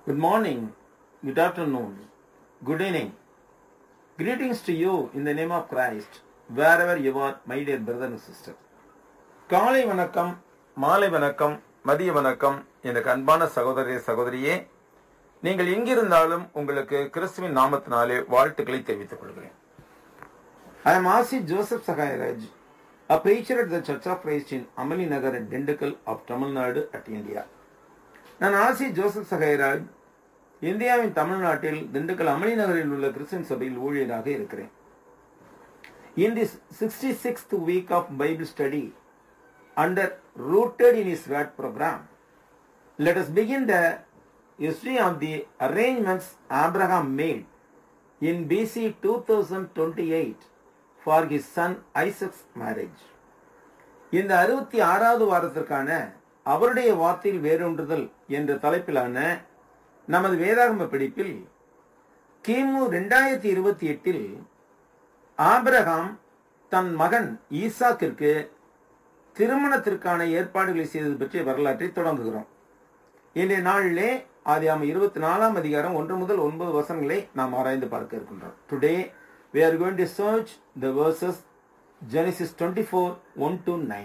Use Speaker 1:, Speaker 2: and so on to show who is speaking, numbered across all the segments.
Speaker 1: Good morning, good afternoon, good evening. Greetings to you in the name of Christ, wherever you are, my dear brother and sister. காலை வணக்கம் மாலை வணக்கம் மதிய வணக்கம் எனக்கு அன்பான சகோதரிய சகோதரியே நீங்கள் எங்கிருந்தாலும் உங்களுக்கு கிறிஸ்துவின் நாமத்தினாலே வாழ்த்துக்களை தெரிவித்துக் கொள்கிறேன் I am Asi Joseph Sahairaj, a preacher at the Church of Christ in Amali Nagar at Dindigul of Tamil Nadu at India. நான் ஆசி ஜோசப் சகைராஜ் இந்தியாவின் தமிழ்நாட்டில் திண்டுக்கல் அமளி நகரில் உள்ள கிறிஸ்டியன் சபையில் ஊழியராக இருக்கிறேன் in this sixty sixth week of Bible study under rooted in his word program let us begin the history of the arrangements Abraham made in BC two thousand twenty eight for his son Isaac's marriage இந்த அறுபத்தி ஆறாவது வாரத்திற்கான அவருடைய வார்த்தையில் வேரூன்றுதல் என்ற தலைப்பிலான நமது வேதாகம படிப்பில் கிமு இரண்டாயிரத்தி இருபத்தி எட்டில் ஆபிரகாம் தன் மகன் ஈசாக்கிற்கு திருமணத்திற்கான ஏற்பாடுகளை செய்தது பற்றிய வரலாற்றை தொடங்குகிறோம் இன்றைய நாளிலே ஆதியாம இருபத்தி நாலாம் அதிகாரம் ஒன்று முதல் ஒன்பது வசனங்களை நாம் ஆராய்ந்து பார்க்க இருக்கின்றோம் today we are going to search the verses Genesis 24 1 to 9.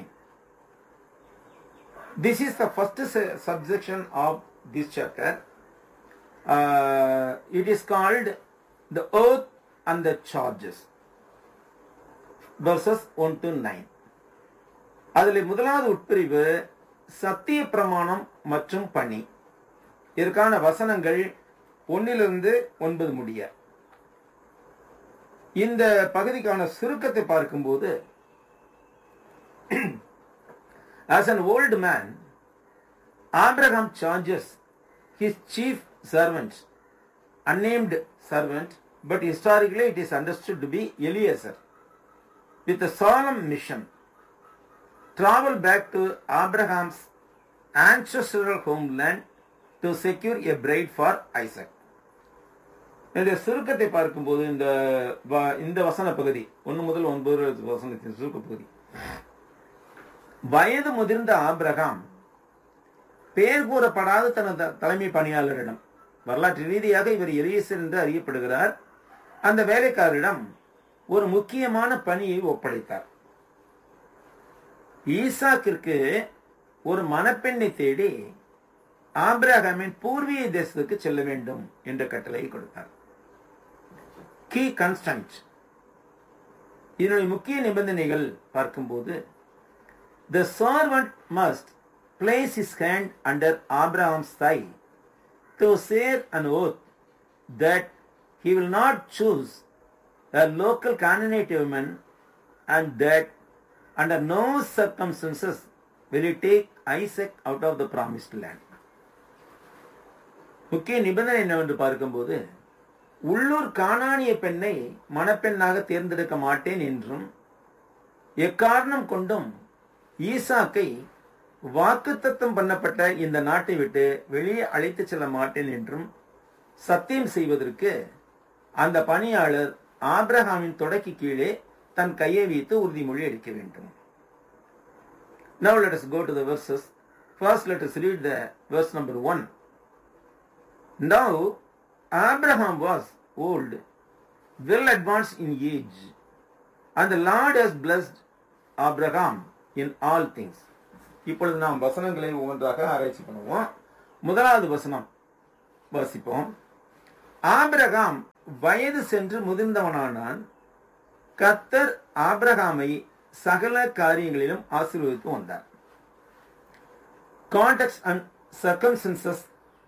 Speaker 1: This is the first se- subsection of this chapter. Uh, it is called the oath and the charges. Verses 1 to 9. அதில் முதலாவது உட்பிரிவு சத்திய பிரமாணம் மற்றும் பணி இதற்கான வசனங்கள் ஒன்னிலிருந்து ஒன்பது முடிய இந்த பகுதிக்கான சுருக்கத்தை பார்க்கும்போது as an old man abraham charges his chief servant unnamed servant but historically it is understood to be eliezer with a solemn mission travel back to abraham's ancestral homeland to secure a bride for isaac என்னுடைய சுருக்கத்தை பார்க்கும்போது இந்த வ- இந்த வசன பகுதி ஒன்று முதல் ஒன்பது வசனத்தின் சுருக்க பகுதி வயது முதிர்ந்த ஆபிரகாம் பெயர் கூறப்படாத தனது தலைமை பணியாளரிடம் வரலாற்று ரீதியாக இவர் எலியசர் என்று அறியப்படுகிறார் அந்த வேலைக்காரரிடம் ஒரு முக்கியமான பணியை ஒப்படைத்தார் ஈசாக்கிற்கு ஒரு மணப்பெண்ணை தேடி ஆபிரகாமின் பூர்வீக தேசத்துக்கு செல்ல வேண்டும் என்ற கட்டளையை கொடுத்தார் கீ கன்ஸ்டன்ட் இதனுடைய முக்கிய நிபந்தனைகள் பார்க்கும்போது the servant must place his hand under Abraham's thigh to swear an oath that he will not choose a local Canaanite woman and that under no circumstances will he take Isaac out of the promised land. முக்கிய நிபந்தனை என்னவென்று பார்க்கும்போது உள்ளூர் காணானிய பெண்ணை மணப்பெண்ணாக தேர்ந்தெடுக்க மாட்டேன் என்றும் எக்காரணம் கொண்டும் ஈசாக்கை வாக்குத்தத்தம் பண்ணப்பட்ட இந்த நாட்டை விட்டு வெளியே அழைத்து செல்ல மாட்டேன் என்றும் சத்தியம் செய்வதற்கு அந்த பணியாளர் ஆபிரகாமின் தொடக்கி கீழே தன் கையை வைத்து உறுதிமொழி அளிக்க வேண்டும் Now let us go to the verses. First let us read the verse number 1. Now Abraham was old, well advanced in age, and the Lord has blessed Abraham in all things. இப்பொழுது நாம் வசனங்களை ஒவ்வொன்றாக ஆராய்ச்சி பண்ணுவோம் முதலாவது வசனம் வாசிப்போம் Abraham வயது சென்று முதிர்ந்தவனானான் கத்தர் ஆபிரகாமை சகல காரியங்களிலும் ஆசீர்வதித்து வந்தார் கான்டெக்ட் அண்ட் சர்க்கம்சன்சஸ்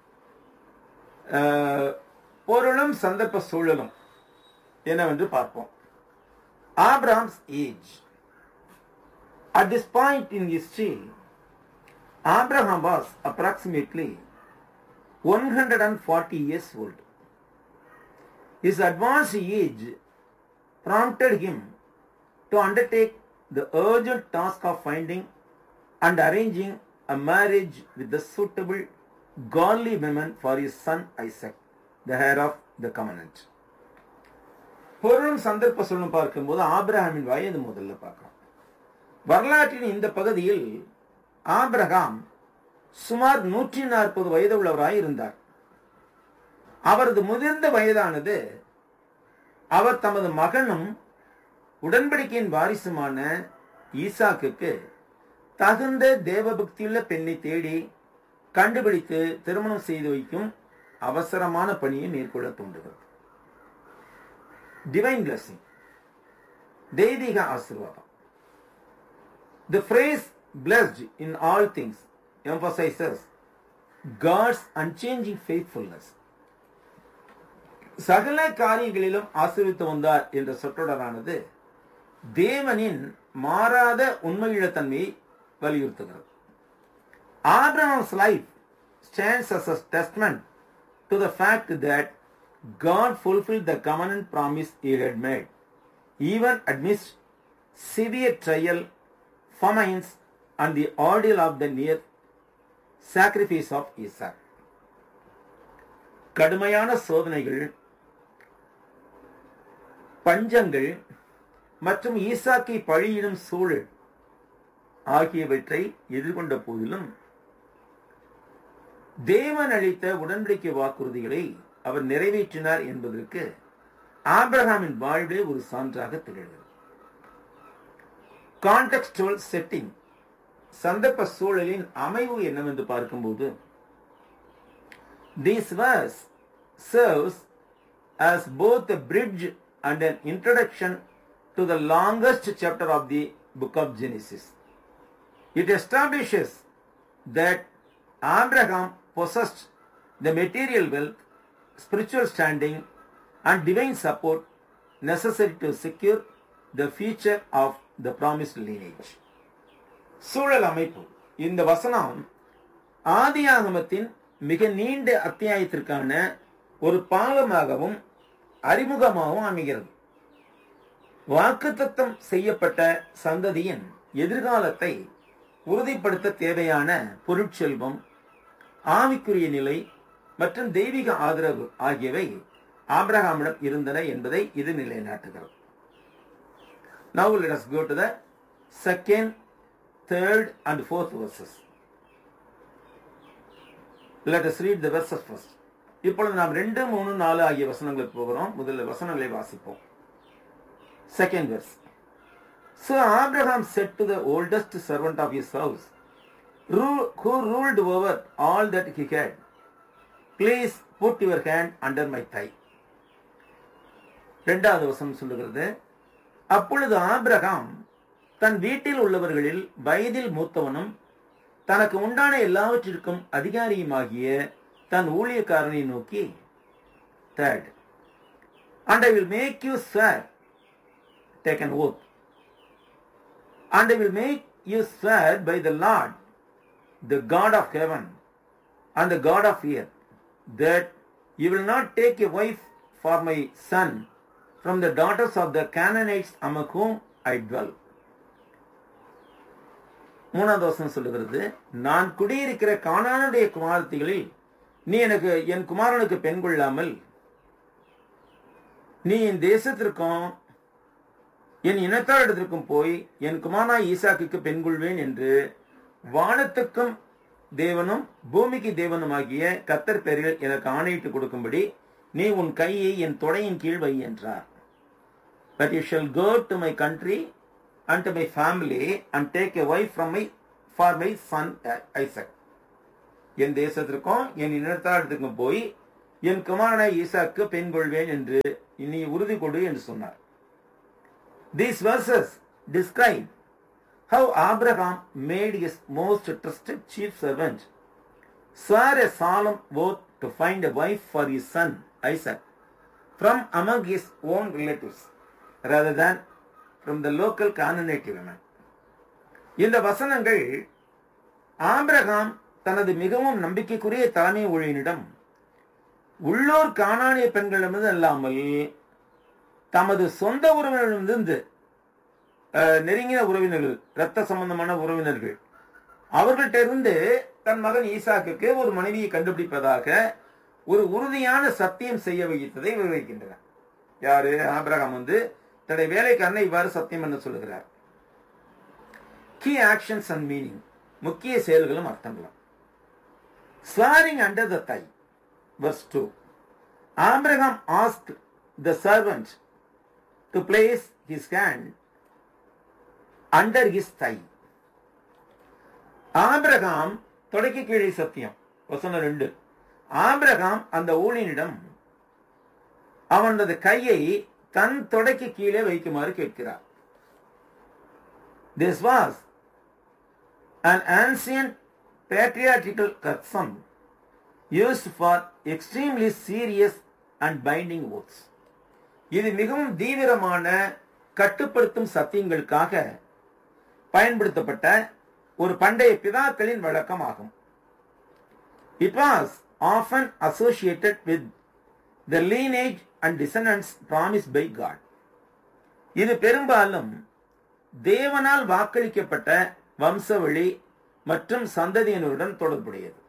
Speaker 1: பொருளும் சந்தர்ப்ப சூழலும் என்னவென்று பார்ப்போம் Abram's age at this point in history Abraham was approximately one hundred and forty years old His advanced age prompted him to undertake the urgent task of finding and arranging a marriage with the suitable godly woman for his son Isaac, the heir of the covenant. பொருளும் சந்தர்ப்ப சூழலும் பார்க்கும்போது ஆபிரகாமின் வயது முதல்ல பார்க்கலாம் வரலாற்றின் இந்த பகுதியில் ஆபிரகாம் சுமார் நூற்றி நாற்பது வயது உள்ளவராய் இருந்தார் அவரது முதிர்ந்த வயதானது அவர் தமது மகனும் உடன்படிக்கையின் வாரிசுமான ஈசாக்குக்கு தகுந்த தேவபக்தியுள்ள பெண்ணை தேடி கண்டுபிடித்து திருமணம் செய்து வைக்கும் அவசரமான பணியை மேற்கொள்ள தூண்டுகிறது டிவைன் பிளஸிங் தெய்வீக ஆசீர்வாதம் தி phrase blessed in all things emphasizes God's unchanging faithfulness. சகல காரியங்களிலும் ஆசீர்வித்து வந்தார் என்ற சொற்றொடரானது தேவனின் மாறாத உண்மையிழத்தன்மையை வலியுறுத்துகிறது Abraham's life stands as a testament to the fact that God fulfilled the covenant promise he had made, even amidst severe trial, famines, and the ordeal of the near sacrifice of Isaac. கடுமையான சோதனைகள் பஞ்சங்கள் மற்றும் ஈசாக்கை பழியிடும் சூழல் ஆகியவற்றை எதிர்கொண்ட போதிலும் தேவன் அளித்த உடன்படிக்கை வாக்குறுதிகளை அவர் நிறைவேற்றினார் என்பதற்கு ஆபிரகாமின் வாழ்வே ஒரு சான்றாக திகழ்கிறது கான்டெக்ஸ்டுவல் செட்டிங் சந்தர்ப்ப சூழலின் அமைவு என்னவென்று பார்க்கும்போது this verse serves as both a bridge and an introduction to the longest chapter of the book of Genesis. It establishes that Abraham possessed the material wealth, spiritual standing, and divine support necessary to secure the future of the promised lineage. சூழல் அமைப்பு இந்த வசனம் ஆதியாகமத்தின் மிக நீண்ட அத்தியாயத்திற்கான ஒரு பாகமாகவும் அறிமுகமாகவும் அமைகிறது வாக்குத்தத்தம் செய்யப்பட்ட சந்ததியின் எதிர்காலத்தை உறுதிப்படுத்த தேவையான பொருட்செல்வம் ஆவிக்குரிய நிலை மற்றும் தெய்வீக ஆதரவு ஆகியவை ஆபிரகாமிடம் இருந்தன என்பதை இது நிலைநாட்டுகிறது Now let us go to the second, third and fourth verses. Let us read the verses first. இப்பொழுது நாம் ரெண்டு மூணு நாலு ஆகிய வசனங்களுக்கு போகிறோம் முதல்ல வசனங்களை வாசிப்போம் second verse. So Abraham said to the oldest servant of his house, ru- who ruled over all that he had, Please put your hand under my thigh. இரண்டாவது வசனம் சொல்லுகிறது அப்பொழுது ஆபிரகாம் தன் வீட்டில் உள்ளவர்களில் வயதில் மூத்தவனும் தனக்கு உண்டான எல்லாவற்றிற்கும் அதிகாரியுமாகிய தன் ஊழியக்காரனை நோக்கி third and I will make you swear take an oath and I will make you swear by the Lord, the God of heaven and the God of earth, that you will not take a wife for my son from the daughters of the Canaanites among whom I dwell. மூணாவது வசனம் சொல்லுகிறது நான் குடியிருக்கிற கானானுடைய குமாரத்திகளில் நீ எனக்கு என் குமாரனுக்கு பெண் கொள்ளாமல் நீ என் தேசத்திற்கும் என் இனத்தாரிடத்திற்கும் போய் என் குமாரா ஈசாக்குக்கு பெண் கொள்வேன் என்று வானத்துக்கும் தேவனும் பூமிக்கு தேவனுமாகிய கத்தர் பேரில் எனக்கு ஆணையிட்டு கொடுக்கும்படி நீ உன் கையை என் தொடையின் கீழ் வை என்றார் but you shall go to my country and to my family and take a wife from my for my son Isaac என் தேசத்திற்கும் என் இனத்தாரிடத்திற்கும் போய் என் குமாரனை ஈசாக்கு பெண் கொள்வேன் என்று நீ உறுதி கொடு என்று சொன்னார் These verses describe how Abraham made his most trusted chief servant swear a solemn oath to find a wife for his son Isaac from among his own relatives rather than from the local Canaanite women. இந்த வசனங்கள் Abraham தனது மிகவும் நம்பிக்கைக்குரிய தலைமை ஊழியனிடம் உள்ளூர் காணானிய பெண்களிடமிருந்து அல்லாமல் தமது சொந்த உறவினர்களிடமிருந்து அஹ், நெருங்கின உறவினர்கள் இரத்த சம்பந்தமான உறவினர்கள் அவர்கள்ட்ட இருந்து தன் மகன் ஈசாக்குக்கு ஒரு மனைவியை கண்டுபிடிப்பதாக ஒரு உறுதியான சத்தியம் செய்ய வைத்ததை விவரிக்கின்றனர் யாரு ஆபிரகாம் வந்து தன்னுடைய வேலைக்காரனை இவ்வாறு சத்தியம் பண்ண சொல்லுகிறார் கீ ஆக்ஷன்ஸ் அண்ட் மீனிங் முக்கிய செயல்களும் அர்த்தங்களும் swearing under the thigh verse 2 Abraham asked the servant to place his hand under his thigh. ஆபிரகாம் தொடக்கி கீழே சத்தியம் வசனம் ரெண்டு ஆபிரகாம் அந்த ஊழியனிடம் அவனது கையை தன் தொடக்கி கீழே வைக்குமாறு கேட்கிறார் this was an ancient patriarchal custom used for extremely serious and binding oaths. இது மிகவும் தீவிரமான கட்டுப்படுத்தும் சத்தியங்களுக்காக பயன்படுத்தப்பட்ட ஒரு பண்டைய பிதாக்களின் வழக்கமாகும் it was often associated with the lineage and descendants promise by God இது பெரும்பாலும் தேவனால் வாக்களிக்கப்பட்ட வம்சவழி மற்றும் சந்ததியினருடன் தொடர்புடையது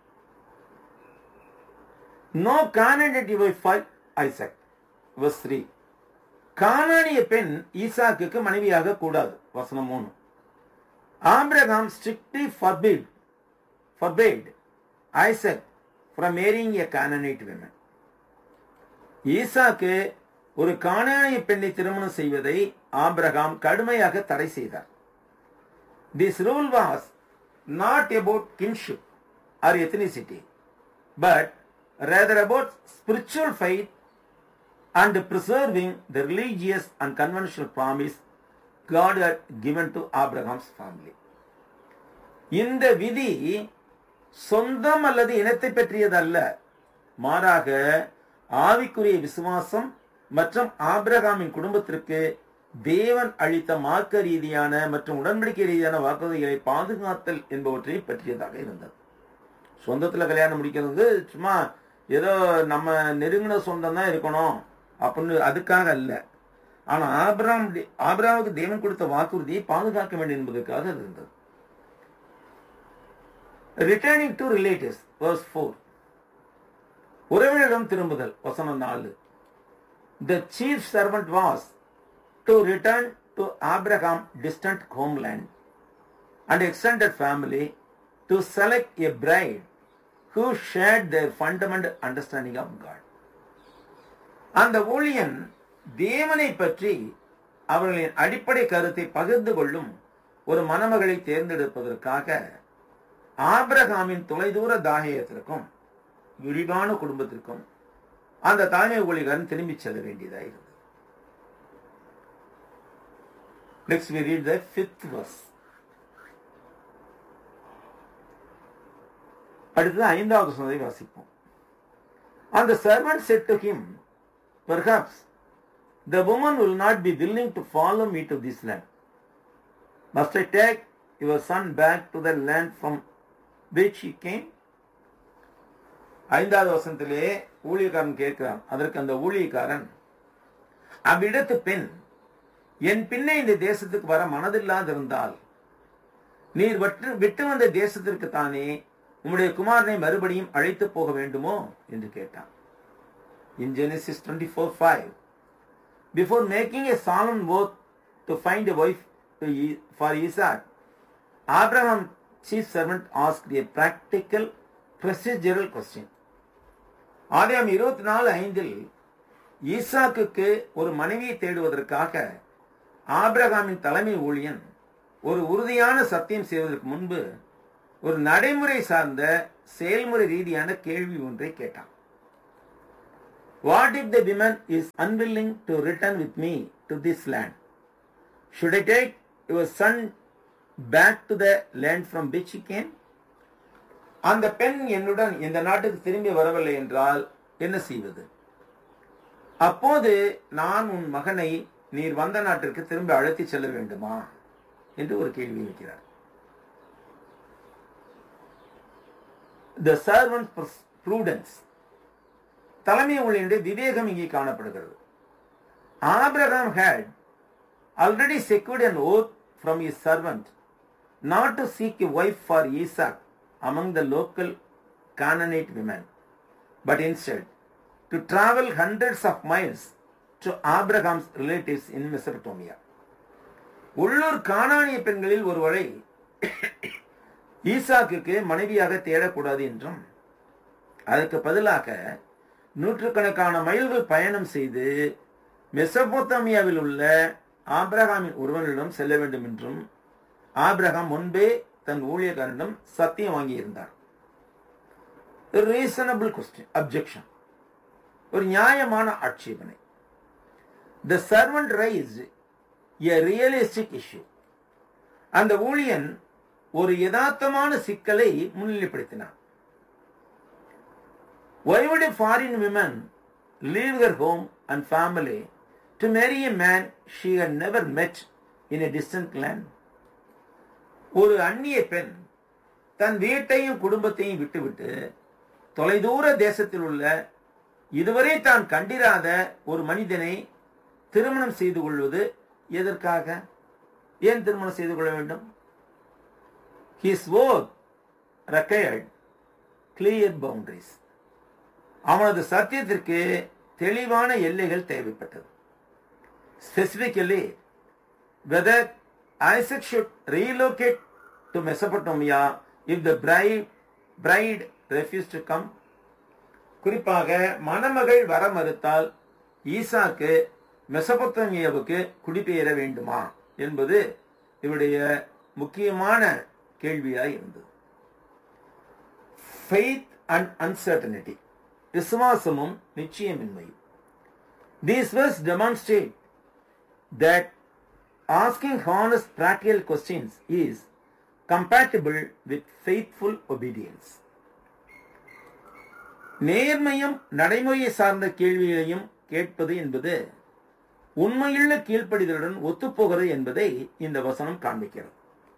Speaker 1: no Canaanite Isaac verse three கானானிய பெண் ஈசாக்குக்கு மனைவியாக கூடாது வசனம் மூணு ஆம்பிரகாம் strictly forbid forbade Isaac from marrying a Canaanite women ஈசாக்கு ஒரு கானானிய பெண்ணை திருமணம் செய்வதை ஆபிரகாம் கடுமையாக தடை செய்தார் this rule was not about kinship or ethnicity, but rather about spiritual faith and preserving the religious and conventional promise God had given to Abraham's family. இந்த விதி சொந்தம் அல்லது இனத்தை பற்றியதல்ல மாறாக ஆவிக்குரிய விசுவாசம் மற்றும் ஆபிரகாமின் குடும்பத்திற்கு தேவன் அளித்த மார்க்க ரீதியான மற்றும் உடன்படிக்கை ரீதியான வாக்குறுதிகளை பாதுகாத்தல் என்பவற்றை பற்றியதாக இருந்தது சொந்தத்துல கல்யாணம் முடிக்கிறது சும்மா ஏதோ நம்ம நெருங்கின சொந்தம் தான் இருக்கணும் அப்படின்னு அதுக்காக அல்ல ஆனா ஆபிராம் ஆபிராவுக்கு தேவன் கொடுத்த வாக்குறுதியை பாதுகாக்க வேண்டும் என்பதற்காக அது இருந்தது returning to relatives verse four உறவினரிடம் திரும்புதல் வசனம் நாலு the chief servant was to return to Abraham distant homeland and extended family to select a bride who shared their fundamental understanding of God. அந்த ஊழியன் தேவனை பற்றி அவர்களின் அடிப்படை கருத்தை பகிர்ந்து கொள்ளும் ஒரு மணமகளை தேர்ந்தெடுப்பதற்காக ஆபிரகாமின் தொலைதூர தாயத்திற்கும் விரிவான குடும்பத்திற்கும் அந்த தலைமை ஊழியர்கள் திரும்பி செல்ல வேண்டியதாயிருந்தது Next we read the fifth verse. அடுத்தது ஐந்தாவது சொன்னதை வாசிப்போம் And the servant said to him, Perhaps the woman will not be willing to follow me to this land. Must I take your son back to the land from which he came? ஐந்தாவது வசனத்திலே ஊழியக்காரன் கேட்கிறான் அதற்கு அந்த ஊழியக்காரன் அவ்விடத்து பெண் என் பின்னே இந்த தேசத்துக்கு வர மனதில்லாதிருந்தால் நீர் விட்டு விட்டு வந்த தேசத்திற்கு தானே உம்முடைய குமாரனை மறுபடியும் அழைத்து போக வேண்டுமோ என்று கேட்டான் in Genesis twenty four five before making a solemn oath to find a wife for Isaac Abraham chief servant ask a practical procedural question ஆதாம் இருபத்தி நாலு ஐந்தில் ஈசாக்குக்கு ஒரு மனைவியை தேடுவதற்காக ஆபிரகாமின் தலைமை ஊழியன் ஒரு உறுதியான சத்தியம் செய்வதற்கு முன்பு ஒரு நடைமுறை சார்ந்த செயல்முறை ரீதியான கேள்வி ஒன்றை கேட்டான் what if the woman is unwilling to return with me to this land should I take your son back to the land from which came அந்த பெண் என்னுடன் இந்த நாட்டுக்கு திரும்பி வரவில்லை என்றால் என்ன செய்வது அப்போது நான் உன் மகனை நீர் வந்த நாட்டிற்கு திரும்ப அழைத்து செல்ல வேண்டுமா என்று ஒரு கேள்வி வைக்கிறார் த சர்வன்ட் ப்ரூடன்ஸ் தலைமை ஊழியருடைய விவேகம் இங்கே காணப்படுகிறது Abraham had already secured an oath from his servant not to seek a wife for Isaac among the local Canaanite women but instead to travel hundreds of miles to Abraham's relatives in Mesopotamia உள்ளூர் காணானிய பெண்களில் ஒருவரை ஈசாக்குக்கு மனைவியாக தேடக்கூடாது என்றும் அதற்கு பதிலாக நூற்றுக்கணக்கான மைல்கள் பயணம் செய்து மெசபோத்தாமியாவில் உள்ள ஆபிரகாமின் ஒருவனிடம் செல்ல வேண்டும் என்றும் ஆபிரகாம் முன்பே தன் ஊழியக்காரனிடம் சத்தியம் வாங்கியிருந்தார் ரீசனபிள் கொஸ்டின் அப்ஜெக்ஷன் ஒரு நியாயமான ஆட்சேபனை the servant raise a realistic issue அந்த ஊழியன் ஒரு யதார்த்தமான சிக்கலை முன்னிலைப்படுத்தினான் Why would a foreign woman leave her home and family to marry a man she had never met in a distant land? ஒரு அந்நிய பெண் தன் வீட்டையும் குடும்பத்தையும் விட்டுவிட்டு தொலைதூர தேசத்தில் உள்ள இதுவரை தான் கண்டிராத ஒரு மனிதனை திருமணம் செய்து கொள்வது எதற்காக ஏன் திருமணம் செய்து கொள்ள வேண்டும் his work required clear boundaries அவனது சத்தியத்திற்கு தெளிவான எல்லைகள் தேவைப்பட்டது specifically whether Isaac should relocate to Mesopotamia if the bride bride refuse to come குறிப்பாக மணமகள் வர மறுத்தால் ஈசாக்கு மெசபத்தோமியாவுக்கு குடிபெயர வேண்டுமா என்பது இவருடைய முக்கியமான கேள்வியாய் இருந்தது ஃபெய்த் அண்ட் அன்சர்டனிட்டி விசுவாசமும் நிச்சயமின்மையும் these verse demonstrate that asking honest practical questions is compatible with faithful obedience. நேர்மையும் நடைமுறையை சார்ந்த கேள்விகளையும் கேட்பது என்பது உண்மையுள்ள கீழ்ப்படிதலுடன் ஒத்துப்போகிறது என்பதை இந்த வசனம் காண்பிக்கிறது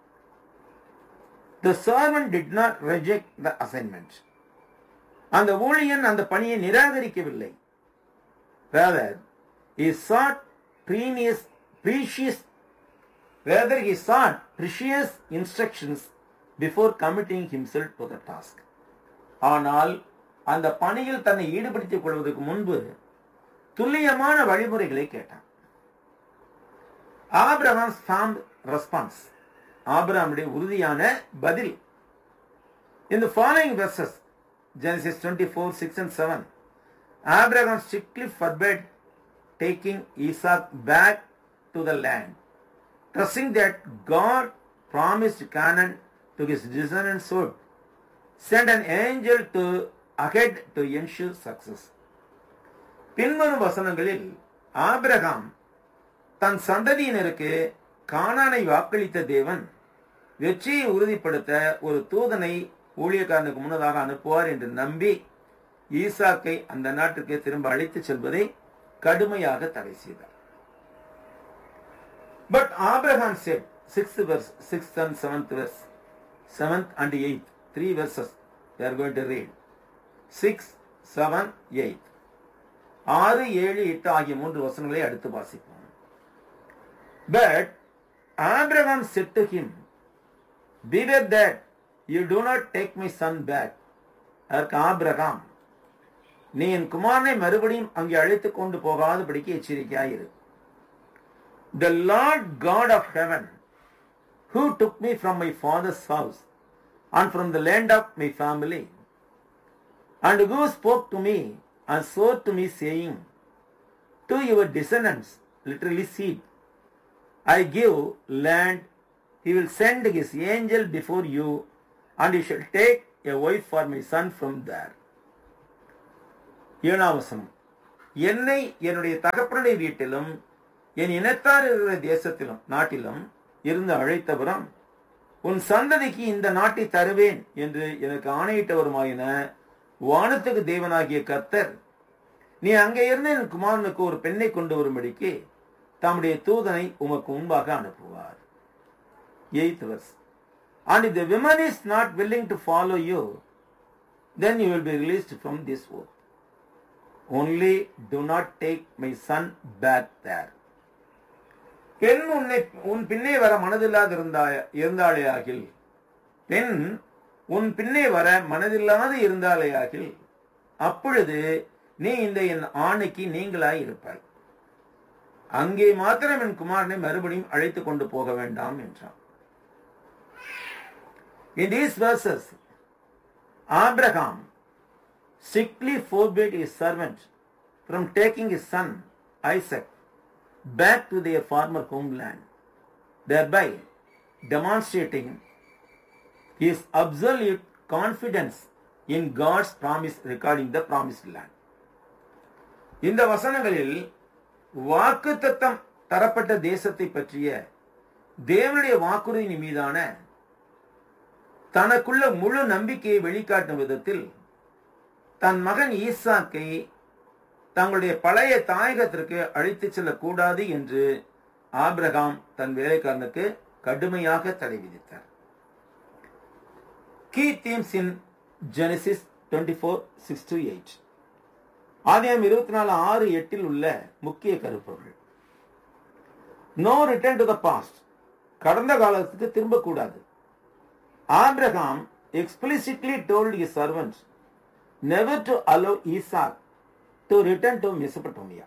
Speaker 1: The servant did not reject the assignment. அந்த ஊழியன் அந்த பணியை நிராகரிக்கவில்லை rather he sought precious precious rather he sought precious instructions before committing himself to the task ஆனால் அந்த பணியில் தன்னை ஈடுபடுத்திக் கொள்வதற்கு முன்பு துல்லியமான வழிமுறைகளை கேட்டான் ஆபிரகாம் ஃபார்ம் ரெஸ்பான்ஸ் ஆபிரகாமுடைய உறுதியான பதில் இந்த following verses Genesis 24, 6 and 7. Abraham strictly forbade taking Isaac back to the land, trusting that God promised Canaan to his descendants would send an angel to ahead to ensure success. பின்வரும் வசனங்களில் Abraham தன் சந்ததியினருக்கு கானானை வாக்களித்த தேவன் வெற்றியை உறுதிப்படுத்த ஒரு தூதனை ஊழியக்காரனுக்கு முன்னதாக அனுப்புவார் என்று நம்பி ஈசாக்கை அந்த நாட்டுக்கு திரும்ப அழைத்துச் செல்வதை கடுமையாக தடை செய்தார் but Abraham said sixth verse sixth and seventh verse seventh and eighth three verses are going to read six seven eight ஆறு ஏழு எட்டு ஆகிய மூன்று வசனங்களை அடுத்து வாசிப்போம் but Abraham said to him beware that you do not take my son back அதற்கு ஆபிரகாம் நீ என் குமாரனை மறுபடியும் அங்கே அழைத்துக் கொண்டு போகாதபடிக்கு எச்சரிக்கையாயிரு the Lord God of heaven who took me from my father's house and from the land of my family and who spoke to me and swore to me saying to your descendants literally seed I give land he will send his angel before you and he shall take a wife for my son from there ஏழாம் வசனம் என்னை என்னுடைய தகப்பனுடைய வீட்டிலும் என் இனத்தார் இருக்கிற தேசத்திலும் நாட்டிலும் இருந்து அழைத்தவரும் உன் சந்ததிக்கு இந்த நாட்டை தருவேன் என்று எனக்கு ஆணையிட்டவருமாயின வானத்துக்கு தேவனாகிய கர்த்தர் நீ அங்கே இருந்து என் குமாரனுக்கு ஒரு பெண்ணை கொண்டு வரும்படிக்கு தம்முடைய தூதனை உமக்கு முன்பாக அனுப்புவார் eighth verse. And if the woman is not willing to follow you, then you will be released from this oath. Only do not take my son back there. பெண் உன்னை உன் பின்னே வர மனதில்லாது இருந்தாய இருந்தாளே ஆகில் பெண் உன் பின்னே வர மனதில்லாது இருந்தாளே ஆகில் அப்பொழுது நீ இந்த என் ஆணைக்கு நீங்களாய் இருப்பாய் அங்கே மாத்திரம் என் குமாரனை மறுபடியும் அழைத்து கொண்டு போக வேண்டாம் என்றான் In these verses, Abraham strictly forbade his servant from taking his son Isaac back to their former homeland, thereby demonstrating his absolute confidence in God's promise regarding the promised land. இந்த வசனங்களில் வாக்குத்தத்தம் தரப்பட்ட தேசத்தை பற்றிய தேவனுடைய வாக்குறுதியின் மீதான தனக்குள்ள முழு நம்பிக்கையை வெளிக்காட்டும் விதத்தில் தன் மகன் ஈசாக்கை தங்களுடைய பழைய தாயகத்திற்கு அழைத்து செல்லக்கூடாது என்று ஆபிரகாம் தன் வேலைக்காரனுக்கு கடுமையாக தடை விதித்தார் key themes in Genesis twenty four six to eight ஆதியம் இருபத்தி நாலு ஆறு எட்டில் உள்ள முக்கிய கருப்பொருள் no return to the past கடந்த காலத்துக்கு திரும்பக்கூடாது Abraham explicitly told his servants never to allow Isaac to return to Mesopotamia.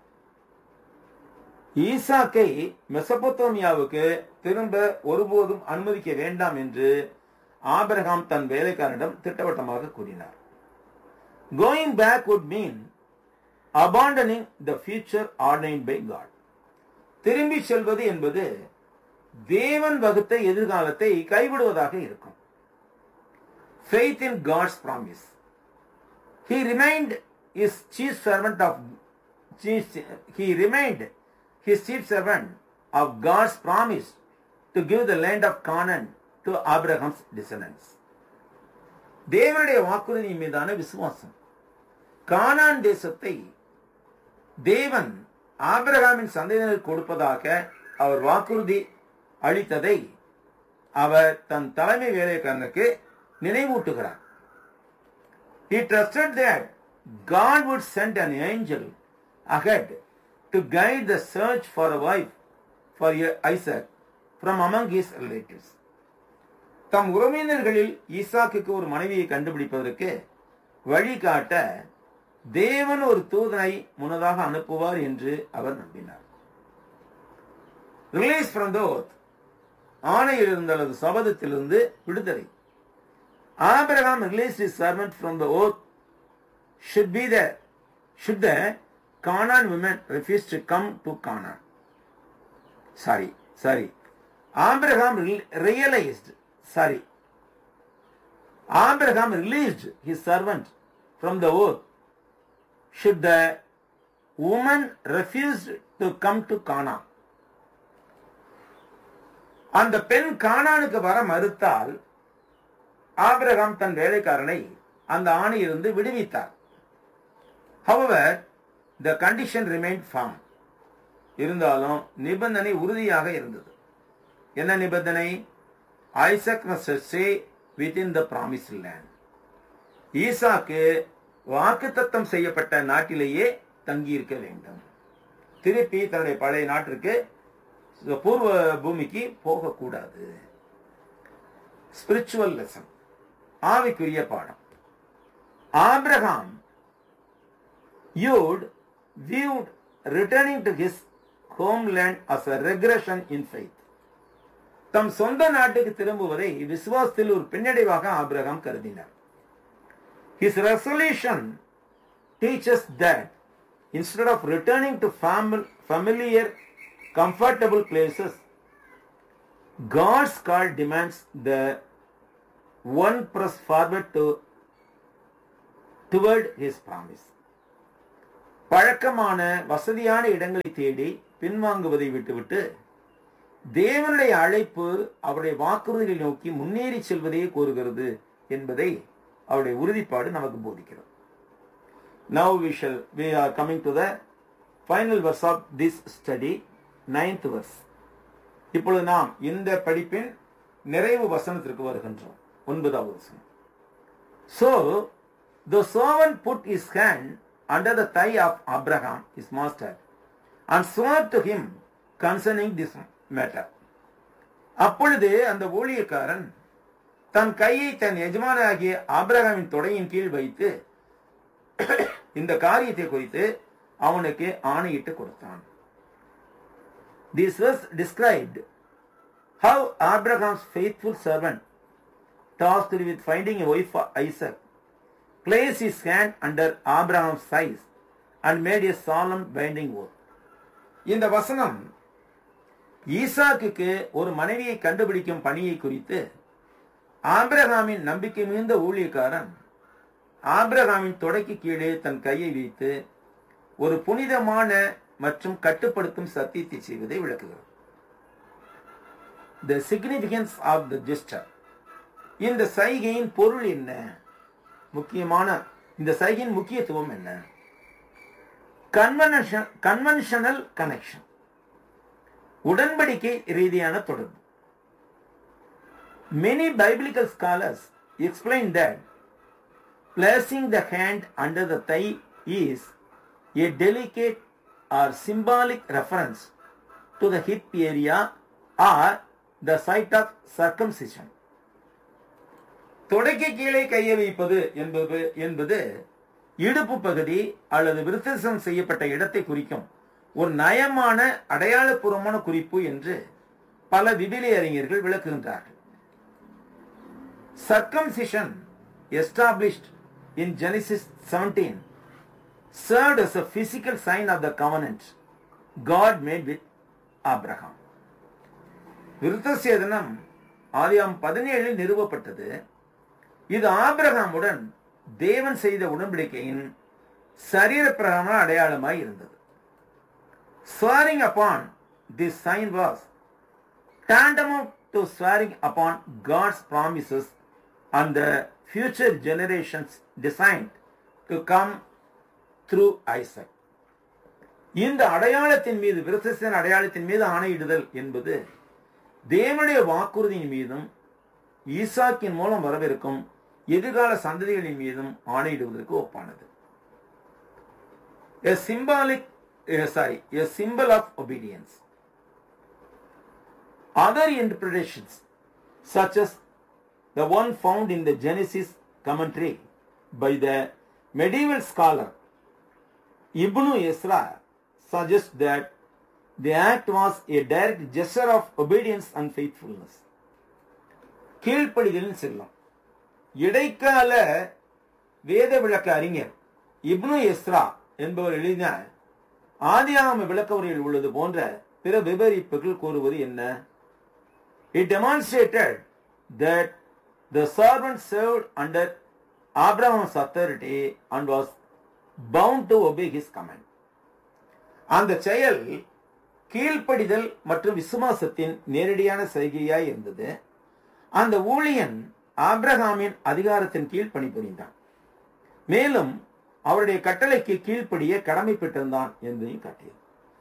Speaker 1: ஈசாக்கை மெசபொத்தோமியாவுக்கு திரும்ப ஒருபோதும் அனுமதிக்க வேண்டாம் என்று ஆபிரகாம் தன் வேலைக்காரனிடம் திட்டவட்டமாக கூறினார் going back would mean abandoning the future ordained by God. திரும்பி செல்வது என்பது தேவன் வகுத்த எதிர்காலத்தை கைவிடுவதாக இருக்கும் faith in God's promise. He remained his chief servant of he remained his chief servant of God's promise to give the land of Canaan to Abraham's descendants. தேவனுடைய வாக்குறுதி மீதான விசுவாசம் கானான் தேசத்தை தேவன் ஆபிரகாமின் சந்ததியினர் கொடுப்பதாக அவர் வாக்குறுதி அளித்ததை அவர் தன் தலைமை வேலைக்காரனுக்கு நினைவூட்டுகிறார் He trusted that God would send an angel ahead to guide the search for a wife for Isaac from among his relatives. தம் உறவினர்களில் ஈசாக்குக்கு ஒரு மனைவியை கண்டுபிடிப்பதற்கு வழிகாட்ட தேவன் ஒரு தூதனை முன்னதாக அனுப்புவார் என்று அவர் நம்பினார் ரிலீஸ் ஃப்ரம் த ஓத் ஆணையிலிருந்து அல்லது சபதத்திலிருந்து விடுதலை Abraham released his servant from the oath should be the should the Canaan women refuse to come to Canaan. Sorry, sorry. Abraham re- realized, sorry. Abraham released his servant from the oath should the woman refuse to come to Canaan. அந்த பெண் கானானுக்கு வர மறுத்தால் Abraham தன் வேலைக்காரனை அந்த ஆணையிலிருந்து விடுவித்தார் however the condition remain firm இருந்தாலும் நிபந்தனை உறுதியாக இருந்தது என்ன நிபந்தனை Isaac stay within the promise land ஈசாக்கு வாக்குத்தத்தம் செய்யப்பட்ட நாட்டிலேயே தங்கியிருக்க வேண்டும் திருப்பி தன்னுடைய பழைய நாட்டிற்கு பூர்வ பூமிக்கு போகக்கூடாது ஸ்பிரிச்சுவல் லெசன் ஆவிக்குரிய பாடம் Abraham viewed viewed returning to his homeland as a regression in faith தம் சொந்த நாட்டுக்கு திரும்புவதை விசுவாசத்தில் ஒரு பின்னடைவாக ஆபிரகாம் கருதினார் his resolution teaches that instead of returning to familiar comfortable places God's call demands the one press forward to toward his promise. பழக்கமான வசதியான இடங்களை தேடி பின்வாங்குவதை விட்டுவிட்டு தேவனுடைய அழைப்பு அவருடைய வாக்குறுதிகளை நோக்கி முன்னேறி செல்வதையே கோருகிறது என்பதை அவருடைய உறுதிப்பாடு நமக்கு போதிக்கிறது now we shall we are coming to the final verse of this study ninth verse இப்பொழுது நாம் இந்த படிப்பின் நிறைவு வசனத்திற்கு வருகின்றோம் ஒன்பதாவது வசனம் so the servant put his hand under the thigh of Abraham his master and swore to him concerning this matter அப்பொழுது அந்த ஊழியக்காரன் தன் கையை தன் எஜமானாகிய ஆபிரகாமின் தொடையின் கீழ் வைத்து இந்த காரியத்தை குறித்து அவனுக்கு ஆணையிட்டு கொடுத்தான் This verse described how Abraham's faithful servant, tasked with finding a wife for Isaac, placed his hand under Abraham's thighs and made a solemn binding oath. இந்த வசனம் ஈசாக்குக்கு ஒரு மனைவியை கண்டுபிடிக்கும் பணியை குறித்து ஆபிரகாமின் நம்பிக்கை மிகுந்த ஊழியக்காரன் ஆபிரகாமின் தொடக்கி கீழே தன் கையை வைத்து ஒரு புனிதமான மற்றும் கட்டுப்படுத்தும் சத்தியத்தை செய்வதை விளக்குகிறது the significance of the gesture இந்த சைகையின் பொருள் என்ன முக்கியமான இந்த சைகையின் முக்கியத்துவம் என்ன கன்வென்ஷன் கன்வென்ஷனல் கனெக்ஷன் உடன்படிக்கை ரீதியான தொடர்பு many biblical scholars explain that placing the hand under the thigh is a delicate or symbolic reference to the hip area or the site of circumcision. தொடக்கி கீழே கையை வைப்பது என்பது என்பது இடுப்பு பகுதி அல்லது விருத்தசம் செய்யப்பட்ட இடத்தை குறிக்கும் ஒரு நயமான அடையாளபூர்வமான குறிப்பு என்று பல விபிலிய அறிஞர்கள் விளக்குகின்றார்கள் circumcision established in Genesis 17 served as a physical sign of the covenant God made with Abraham. விருத்தசேதனம் ஆதியாம் பதினேழில் நிறுவப்பட்டது இது ஆபிரகாமுடன் தேவன் செய்த உடன்படிக்கையின் சரீரப்பிரகமான அடையாளமாய் இருந்தது swearing upon this sign was tantamount to swearing upon God's promises on the future generations designed to come through Isaac. இந்த அடையாளத்தின் மீது விருத்தசேன அடையாளத்தின் மீது ஆணையிடுதல் என்பது தேவனுடைய வாக்குறுதியின் மீதும் ஈசாக்கின் மூலம் வரவிருக்கும் எதிர்கால சந்ததிகளின் மீதும் ஆணையிடுவதற்கு ஒப்பானது a symbolic uh, sorry a symbol of obedience other interpretations such as the one found in the Genesis commentary by the medieval scholar Ibn Esra suggests that the act was a direct gesture of obedience and faithfulness. கீழ்ப்படிதலின் செல்லம் இடைக்கால வேத விளக்க அறிஞர் இப்னு Ezra என்பவர் எழுதின ஆதியாகம விளக்க உரையில் உள்ளது போன்ற பிற விவரிப்புகள் கூறுவது என்ன it demonstrated that the servant served under Abraham's authority and was bound to obey his command. அந்த செயல் கீழ்ப்படிதல் மற்றும் விசுவாசத்தின் நேரடியான செய்கையாய் இருந்தது அந்த ஊழியன் ஆப்ரஹாமின் அதிகாரத்தின் கீழ் பணிபுரிந்தான் மேலும் அவருடைய கட்டளைக்கு கீழ்ப்படிய கடமைப்பட்டிருந்தான் என்பதையும் காட்டியது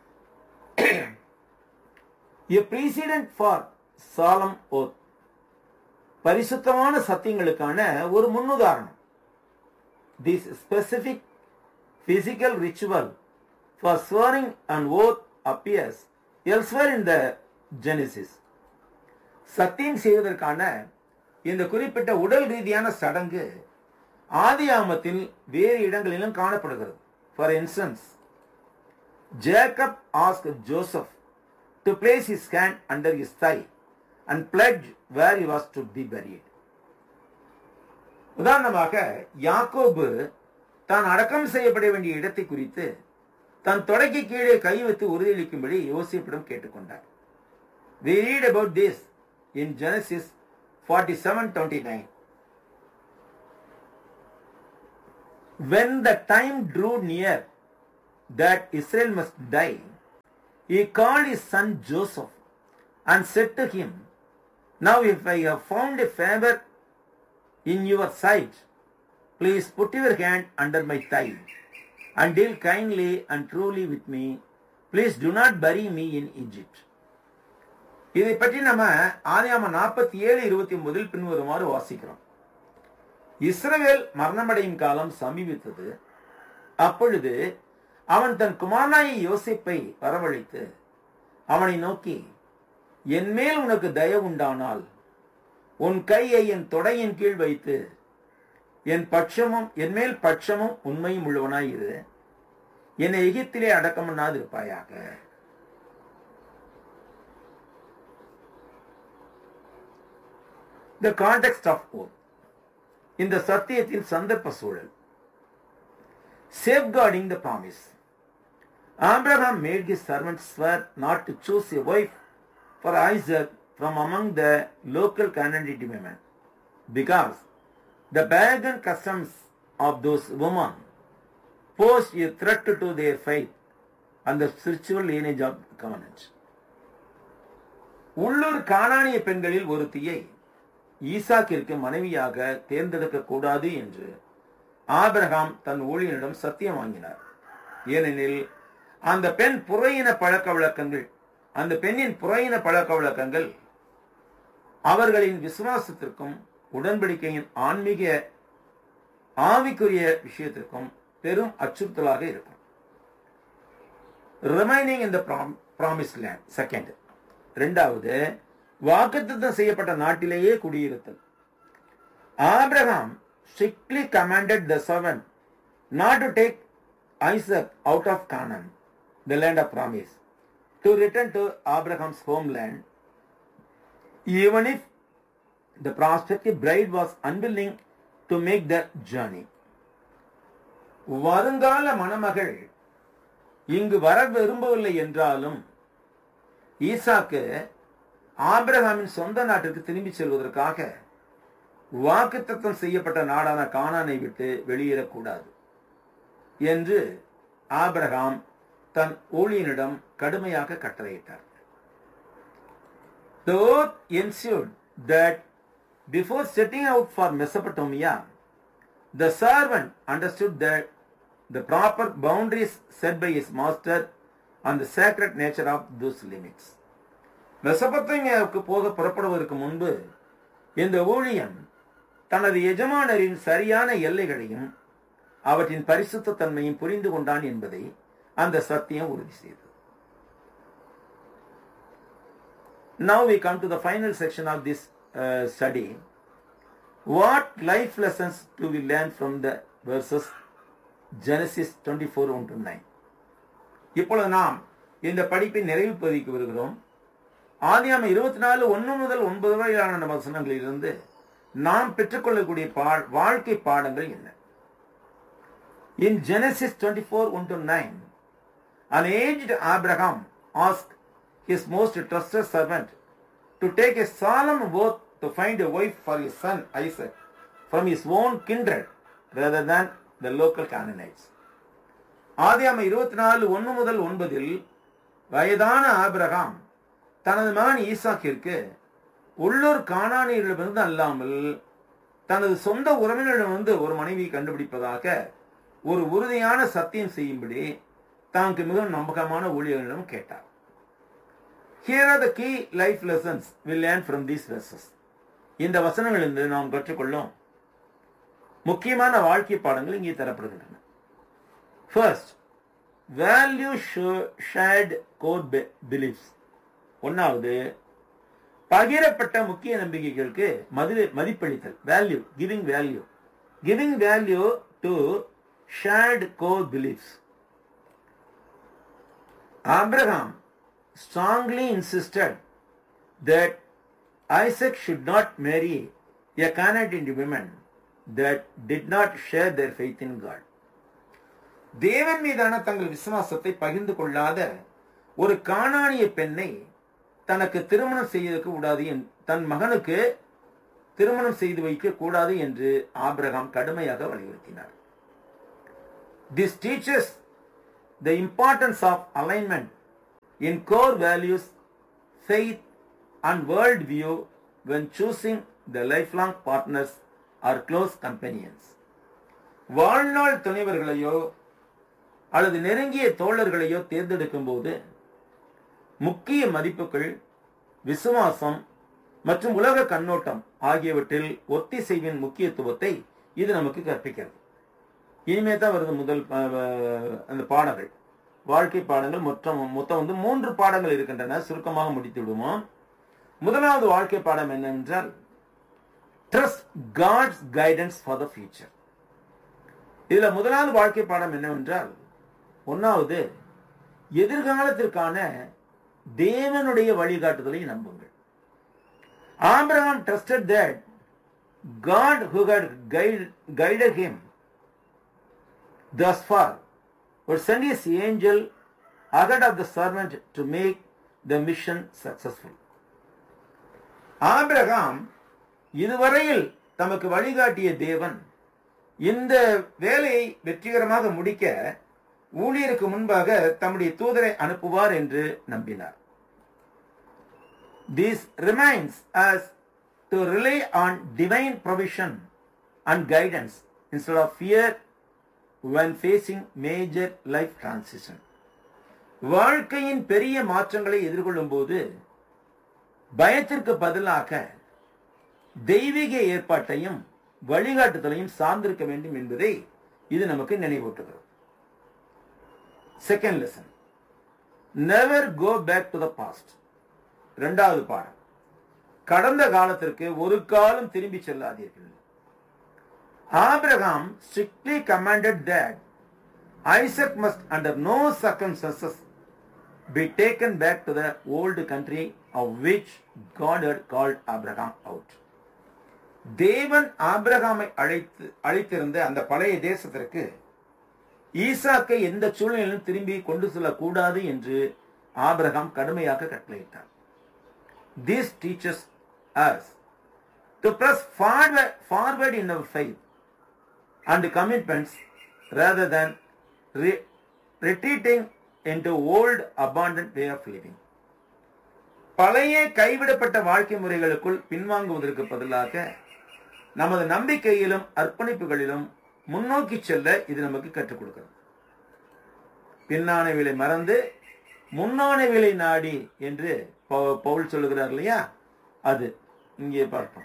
Speaker 1: A precedent for solemn oath பரிசுத்தமான சத்தியங்களுக்கான ஒரு முன்னுதாரணம் this specific physical ritual for swearing and oath appears elsewhere in the Genesis சத்தியம் செய்வதற்கான இந்த குறிப்பிட்ட உடல் ரீதியான சடங்கு ஆதி ஆமத்தில் வேறு இடங்களிலும் காணப்படுகிறது for instance Jacob ask Joseph to place his hand under his thigh and pledge where he was to be buried. உதாரணமாக யாக்கோபு தான் அடக்கம் செய்யப்பட வேண்டிய இடத்தை குறித்து தன் தொடக்கி கீழே கை வைத்து உறுதியளிக்கும்படி யோசிப்பிடம் கேட்டுக்கொண்டார் We read about this in Genesis 47:29. When the time drew near that Israel must die, he called his son Joseph and said to him, Now if I have found a favor in your sight, please put your hand under my thigh and deal kindly and truly with me. Please do not bury me in Egypt. இதை பற்றி நம்ம ஆதியாம நாற்பத்தி ஏழு இருபத்தி ஒன்பதில் பின்வருமாறு வாசிக்கிறோம் இஸ்ரவேல் மரணமடையும் காலம் சமீபித்தது அப்பொழுது அவன் தன் குமாரனாயை யோசிப்பை வரவழைத்து அவனை நோக்கி என் மேல் உனக்கு தயவு உண்டானால் உன் கையை என் தொடையின் கீழ் வைத்து என் பட்சமும் என் மேல் பட்சமும் உண்மையும் உள்ளவனாய் இரு என்னை எகிப்திலே அடக்கம் பண்ணாது இருப்பாயாக The context of oath. இந்த சத்தியத்தின் சந்தர்ப்ப சூழல் safeguarding the promise. Abraham made his servant swear not to choose a wife for Isaac from among the local Canaanite women, because the pagan customs of those women posed a threat to their faith and the spiritual lineage of the covenant. உள்ளூர் கானானிய பெண்களில் ஒருத்தியை ஈசாக்கிற்கு மனைவியாக தேர்ந்தெடுக்க கூடாது என்று Abraham தன் ஊழியனிடம் சத்தியம் வாங்கினார் ஏனெனில் அந்த பெண் புறையின பழக்க வழக்கங்கள் அந்த பெண்ணின் புறையின பழக்க வழக்கங்கள் அவர்களின் விசுவாசத்திற்கும் உடன்படிக்கையின் ஆன்மீக ஆவிக்குரிய விஷயத்திற்கும் பெரும் அச்சுறுத்தலாக இருக்கும் ரிமைனிங் இந்த ப்ராமிஸ் லேண்ட் செகண்ட் ரெண்டாவது வாக்குத்தத்தம் செய்யப்பட்ட நாட்டிலேயே குடியிருத்தல் Abraham strictly commanded the servant not to take Isaac out of Canaan, the land of promise, to return to Abraham's homeland, even if the prospective bride was unwilling to make the journey. வருங்கால மணமகள் இங்கு வர விரும்பவில்லை என்றாலும் ஈசாக்கு ஆபிரகாமின் சொந்த நாட்டிற்கு திரும்பி செல்வதற்காக வாக்குத்தத்தம் செய்யப்பட்ட நாடான கானானை விட்டு வெளியேறக்கூடாது என்று ஆபிரகாம் தன் ஊழியனிடம் கடுமையாக கட்டளையிட்டார் The oath ensured that before setting out for Mesopotamia, the servant understood that the proper boundaries set by his master and the sacred nature of those limits. மெசபத்தமியாவுக்கு போக புறப்படுவதற்கு முன்பு இந்த ஊழியன் தனது எஜமானரின் சரியான எல்லைகளையும் அவற்றின் பரிசுத்த தன்மையும் புரிந்து கொண்டான் என்பதை அந்த சத்தியம் உறுதி செய்தது Now we come to the final section of this uh, study. What life lessons do we learn from the verses Genesis 24 1 to 9? இப்பொழுது நாம் இந்த படிப்பின் நிறைவு பகுதிக்கு வருகிறோம் ஆதியாம இருபத்தி நாலு ஒன்று முதல் ஒன்பது வரையிலான வசனங்களிலிருந்து நாம் பெற்றுக்கொள்ளக்கூடிய பா- வாழ்க்கை பாடங்கள் என்ன In Genesis 24 1 to 9, an aged Abraham asked his most trusted servant to take a solemn oath to find a wife for his son Isaac from his own kindred rather than the local Canaanites. ஆதியாம இருபத்தி நாலு ஒன்று முதல் ஒன்பதில் வயதான Abraham தனது மகன் ஈசாக்கிற்கு உள்ளூர் காணானியர்களிடமிருந்து அல்லாமல் தனது சொந்த உறவினரிடமிருந்து ஒரு மனைவியை கண்டுபிடிப்பதாக ஒரு உறுதியான சத்தியம் செய்யும்படி தனக்கு மிகவும் நம்பகமான ஊழியர்களிடம் கேட்டார் Here are the key life lessons we learn from these verses. இந்த வசனங்களிலிருந்து நாம் கற்றுக்கொள்ளும் முக்கியமான வாழ்க்கை பாடங்கள் இங்கே தரப்படுகின்றன first value shared core beliefs ஒன்னாவது பகிரப்பட்ட முக்கிய நம்பிக்கைகளுக்கு மதி மதிப்பளித்தல் value giving value giving value to shared core beliefs Abraham strongly insisted that Isaac should not marry a Canaanite woman that did not share their faith in God. தேவன் மீதான தங்கள் விசுவாசத்தை பகிர்ந்து கொள்ளாத ஒரு காணானிய பெண்ணை தனக்கு திருமணம் செய்யக்கூடாது கூடாது என்- தன் மகனுக்கு திருமணம் செய்து வைக்க கூடாது என்று ஆபிரகாம் கடுமையாக வலியுறுத்தினார் This teaches the importance of alignment in core values, faith, and worldview when choosing the lifelong partners or close companions. வாழ்நாள் துணைவர்களையோ அல்லது நெருங்கிய தோழர்களையோ தேர்ந்தெடுக்கும் போது முக்கிய மதிப்புகள் விசுவாசம் மற்றும் உலக கண்ணோட்டம் ஆகியவற்றில் ஒத்திசைவின் முக்கியத்துவத்தை இது நமக்கு கற்பிக்கிறது இனிமே தான் வருது முதல் அஹ், அஹ், அந்த பாடங்கள் வாழ்க்கை பாடங்கள் மொத்தம் மொத்தம் வந்து மூன்று பாடங்கள் இருக்கின்றன சுருக்கமாக முடித்து விடுவோம் முதலாவது வாழ்க்கை பாடம் என்னவென்றால் trust God's guidance for the future இதுல முதலாவது வாழ்க்கை பாடம் என்னவென்றால் ஒன்னாவது எதிர்காலத்திற்கான தேவனுடைய வழிகாட்டுதலை நம்புங்கள் Abraham trusted that God who had guide, guided him thus far would send his angel ahead of the servant to make the mission successful. Abraham இதுவரையில் தமக்கு வழிகாட்டிய தேவன் இந்த வேலையை வெற்றிகரமாக முடிக்க ஊழியருக்கு முன்பாக தம்முடைய தூதரை அனுப்புவார் என்று நம்பினார் This reminds us to rely on divine provision and guidance instead of fear when facing major life transition. வாழ்க்கையின் பெரிய மாற்றங்களை எதிர்கொள்ளும் போது பயத்திற்கு பதிலாக தெய்வீக ஏற்பாட்டையும் வழிகாட்டுதலையும் சார்ந்திருக்க வேண்டும் என்பதை இது நமக்கு நினைவூட்டுகிறது second lesson never go back to the past இரண்டாவது பாடம் கடந்த காலத்திற்கு ஒரு காலம் திரும்பி செல்லாதீர்கள் Abraham strictly commanded that Isaac must under no circumstances be taken back to the old country of which God had called Abraham out. தேவன் ஆபிரகாமை அழைத்து அழைத்திருந்த அந்த பழைய தேசத்திற்கு ஈசாக்கை எந்த சூழ்நிலையிலும் திரும்பி கொண்டு செல்லக்கூடாது என்று ஆபிரகாம் கடுமையாக கட்டளையிட்டார் This teaches us to press forward, forward in our faith and commitments rather than re- retreating into old abandoned way of living. பழைய கைவிடப்பட்ட வாழ்க்கை முறைகளுக்குள் பின்வாங்குவதற்கு பதிலாக நமது நம்பிக்கையிலும் அர்ப்பணிப்புகளிலும் முன்னோக்கி செல்ல இது நமக்கு கற்றுக் கொடுக்கிறது பின்னானவிலை மறந்து முன்னானவிலை நாடி என்று பவு- பவுல் சொல்லுகிறார் இல்லையா அது இங்கே பார்ப்போம்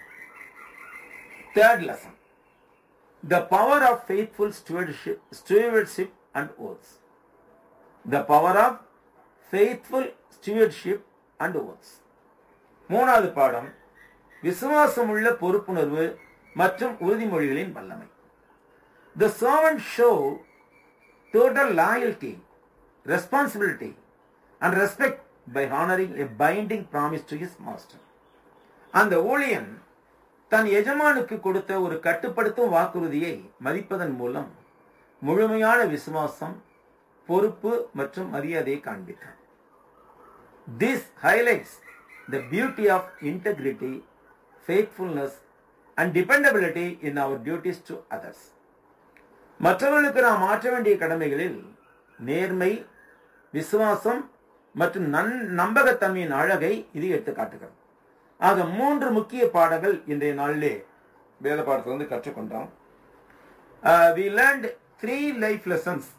Speaker 1: third lesson the power of faithful stewardship stewardship and oaths the power of faithful stewardship and oaths மூணாவது பாடம் விசுவாசமுள்ள பொறுப்புணர்வு மற்றும் உறுதிமொழிகளின் வல்லமை the servant show total loyalty responsibility and respect by honouring a binding promise to his master அந்த ஊழியன் தன் எஜமானுக்கு கொடுத்த ஒரு கட்டுப்படுத்தும் வாக்குறுதியை மதிப்பதன் மூலம் முழுமையான விசுவாசம் பொறுப்பு மற்றும் மரியாதையை காண்பித்தார் This highlights the beauty of integrity, faithfulness, and dependability in our duties to others. மற்றவர்களுக்கு நாம் ஆற்ற வேண்டிய கடமைகளில் நேர்மை விசுவாசம் மற்றும் நன் நம்பகத்தன்மையின் அழகை இது எடுத்து காட்டுகிறது ஆக மூன்று முக்கிய பாடங்கள் இன்றைய நாளிலே வேத பாடத்தில் வந்து கற்றுக்கொண்டோம் we learned three life lessons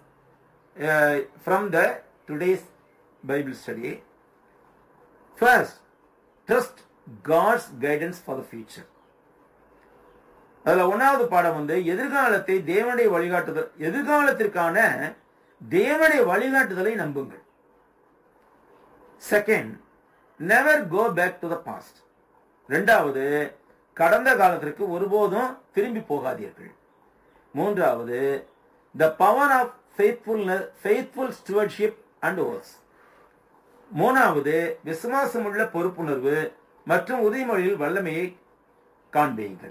Speaker 1: from the today's Bible study first trust God's guidance for the future அதுல ஒன்னாவது பாடம் வந்து எதிர்காலத்தை தேவனுடைய வழிகாட்டுதல் எதிர்காலத்திற்கான தேவனுடைய வழிகாட்டுதலை நம்புங்கள் second never go back to the past ரெண்டாவது கடந்த காலத்திற்கு ஒருபோதும் திரும்பி போகாதீர்கள் மூன்றாவது the power of faithfulness faithful stewardship and oaths மூணாவது விசுவாசமுள்ள பொறுப்புணர்வு மற்றும் உறுதிமொழியில் வல்லமையை காண்பீங்கள்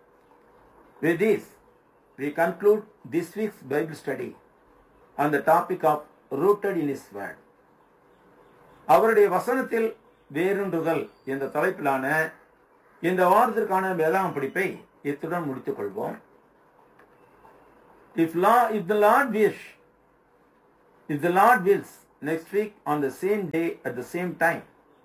Speaker 1: With this, we conclude this week's Bible study on the topic of rooted in His Word. அவருடைய வசனத்தில் வேரூன்றுதல் என்ற தலைப்பிலான இந்த வாரத்திற்கான வேளாண் படிப்பை இத்துடன் முடித்துக் கொள்வோம் If, law, if the Lord wish, if the Lord wills, next week on the same day at the same time,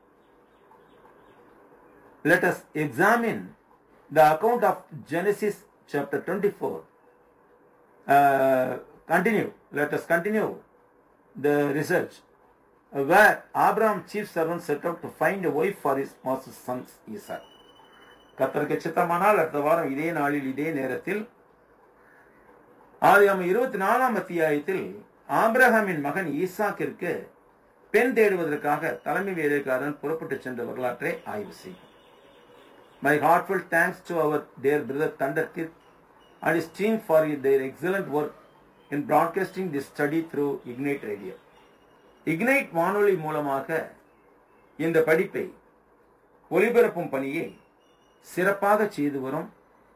Speaker 1: let us examine the account of Genesis chapter 24. Uh, continue, let us continue the research uh, where Abraham's chief servant set out to find a wife for his master's son Isaac. கத்தருக்கு சித்தமானால் அடுத்த வாரம் இதே நாளில் இதே நேரத்தில் ஆதியாம இருபத்தி நாலாம் அத்தியாயத்தில் ஆபிரகாமின் மகன் ஈசாக்கிற்கு பெண் தேடுவதற்காக தலைமை வேலைக்காரன் புறப்பட்டு சென்ற வரலாற்றை ஆய்வு செய்யும் My heartfelt thanks to our dear brother Thunder Kid and his team for their excellent work in broadcasting this study through Ignite Radio. Ignite வானொலி மூலமாக இந்த படிப்பை ஒளிபரப்பும் பணியை சிறப்பாக செய்து வரும்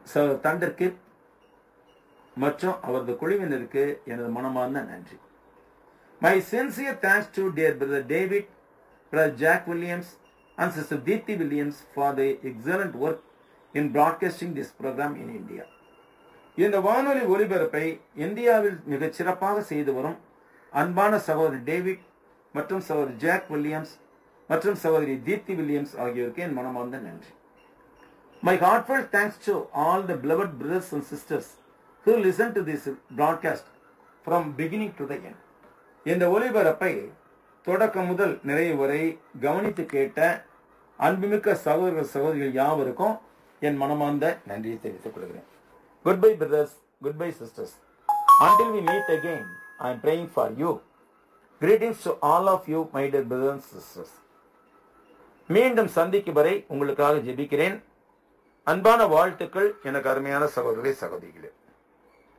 Speaker 1: சகோதரர் தண்டர் கிப் மற்றும் அவரது குழுவினருக்கு எனது மனமார்ந்த நன்றி my sincere thanks to dear brother David brother Jack Williams and sister Deepti Williams for the excellent work in broadcasting this programme in India இந்த வானொலி ஒலிபரப்பை இந்தியாவில் மிகச் சிறப்பாக செய்து வரும் அன்பான சகோதரி டேவிட் மற்றும் சகோதரி ஜாக் வில்லியம்ஸ் மற்றும் சகோதரி தீப்தி வில்லியம்ஸ் ஆகியோருக்கு என் மனமார்ந்த நன்றி my heartfelt thanks to all the beloved brothers and sisters who listen to this broadcast from beginning to the end. இந்த ஒலிபரப்பை தொடக்கம் முதல் நிறைவு வரை கவனித்து கேட்ட அன்புமிக்க சகோதர சகோதரிகள் யாவருக்கும் என் மனமார்ந்த நன்றியை தெரிவித்துக் கொள்கிறேன் goodbye brothers goodbye sisters until we meet again i am praying for you greetings to all of you my dear brothers and sisters மீண்டும் சந்திக்கும் வரை உங்களுக்காக ஜெபிக்கிறேன் அன்பான வாழ்த்துக்கள் எனக்கு அருமையான சகோதரி சகோதரிகளே